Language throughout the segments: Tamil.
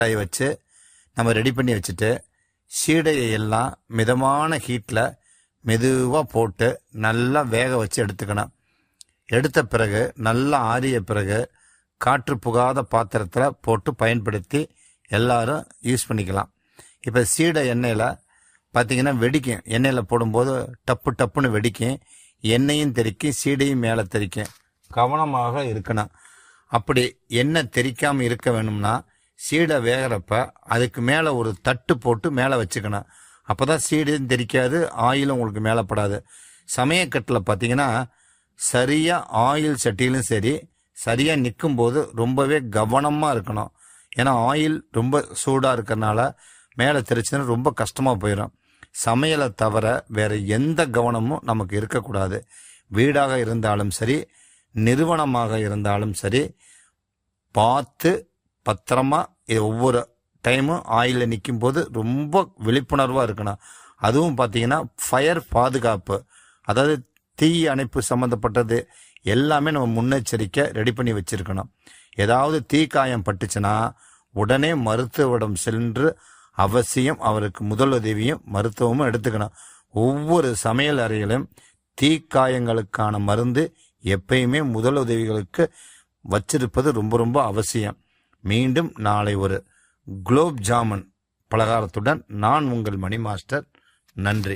காய வச்சு நம்ம ரெடி பண்ணி வச்சுட்டு சீடையை எல்லாம் மிதமான ஹீட்டில் மெதுவாக போட்டு நல்லா வேக வச்சு எடுத்துக்கணும் எடுத்த பிறகு நல்லா ஆறிய பிறகு காற்று புகாத பாத்திரத்தில் போட்டு பயன்படுத்தி எல்லாரும் யூஸ் பண்ணிக்கலாம் இப்போ சீடை எண்ணெயில் பார்த்தீங்கன்னா வெடிக்கும் எண்ணெயில் போடும்போது டப்பு டப்புன்னு வெடிக்கும் எண்ணெயும் தெறிக்கும் சீடையும் மேலே தெறிக்கும் கவனமாக இருக்கணும் அப்படி எண்ணெய் தெறிக்காமல் இருக்க வேணும்னா சீடை வேகிறப்ப அதுக்கு மேலே ஒரு தட்டு போட்டு மேலே வச்சுக்கணும் அப்போ தான் சீடையும் தெறிக்காது ஆயிலும் உங்களுக்கு மேலே படாது சமயக்கட்டில் பார்த்தீங்கன்னா சரியாக ஆயில் சட்டியிலும் சரி சரியாக நிற்கும்போது ரொம்பவே கவனமாக இருக்கணும் ஏன்னா ஆயில் ரொம்ப சூடாக இருக்கிறனால மேலே தெரிச்சுன்னா ரொம்ப கஷ்டமாக போயிடும் சமையலை தவிர வேற எந்த கவனமும் நமக்கு இருக்கக்கூடாது வீடாக இருந்தாலும் சரி நிறுவனமாக இருந்தாலும் சரி பார்த்து பத்திரமா இது ஒவ்வொரு டைமும் ஆயிலில் நிற்கும் போது ரொம்ப விழிப்புணர்வாக இருக்கணும் அதுவும் பார்த்தீங்கன்னா ஃபயர் பாதுகாப்பு அதாவது தீ அணைப்பு சம்மந்தப்பட்டது எல்லாமே நம்ம முன்னெச்சரிக்கை ரெடி பண்ணி வச்சிருக்கணும் ஏதாவது தீக்காயம் பட்டுச்சுன்னா உடனே மருத்துவரிடம் சென்று அவசியம் அவருக்கு முதலுதவியும் மருத்துவமும் எடுத்துக்கணும் ஒவ்வொரு சமையல் அறையிலும் தீக்காயங்களுக்கான மருந்து எப்பயுமே முதலுதவிகளுக்கு வச்சிருப்பது ரொம்ப ரொம்ப அவசியம் மீண்டும் நாளை ஒரு குலோப் ஜாமுன் பலகாரத்துடன் நான் உங்கள் மணி மாஸ்டர் நன்றி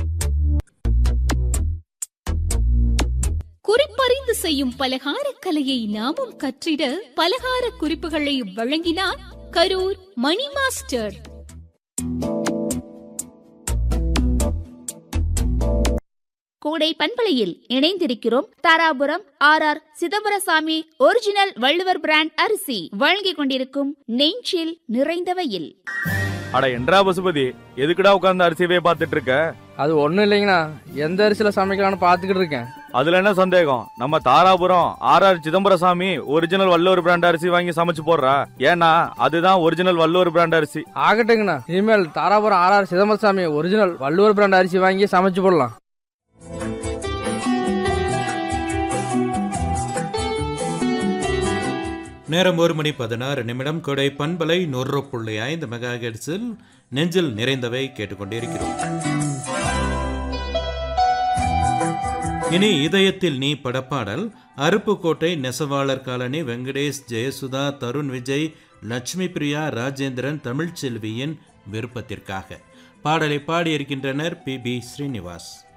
குறிப்பறிந்து செய்யும் பலகார கலையை நாமும் கற்றிட பலகார குறிப்புகளை வழங்கினார் கரூர் மணி மாஸ்டர் கூடை பண்பலையில் இணைந்திருக்கிறோம் Dharapuram R R Chidambarasamy original Valluvar brand அரிசி வழங்கிக் கொண்டிருக்கும் நெஞ்சில் நிறைந்தவையில் அட என்றா பசுபதி எதுக்குடா உட்கார்ந்து அரிசியவே பார்த்துட்டு இருக்க அது ஒன்றும் இல்லைங்கண்ணா எந்த அரிசியில் சமைக்கலாம்னு பார்த்துக்கிட்டு இருக்கேன் அதுல என்ன சந்தேகம் நம்ம Dharapuram R R Chidambarasamy original Valluvar brand அரிசி வாங்கி சமைச்சு போடுறா ஏன்னா அதுதான் ஒரிஜினல் வள்ளுவர் பிராண்ட் அரிசி ஆகட்டுங்கண்ணா இனிமேல் Dharapuram R R Chidambarasamy original Valluvar brand அரிசி வாங்கி சமைச்சு போடலாம் நேரம் ஒரு மணி பதினாறு நிமிடம் கொடை பண்பலை நூறு புள்ளி ஐந்து மெகா ஹெர்ட்ஸில் நெஞ்சில் நிறைந்தவை கேட்டுக்கொண்டிருக்கிறோம் இனி இதயத்தில் நீ படப்பாடல் அருப்புக்கோட்டை நெசவாளர் காலனி வெங்கடேஷ் ஜெயசுதா தருண் விஜய் லட்சுமி பிரியா ராஜேந்திரன் தமிழ்ச்செல்வியின் விருப்பத்திற்காக பாடலை பாடியிருக்கின்றனர் பி பி ஸ்ரீனிவாஸ்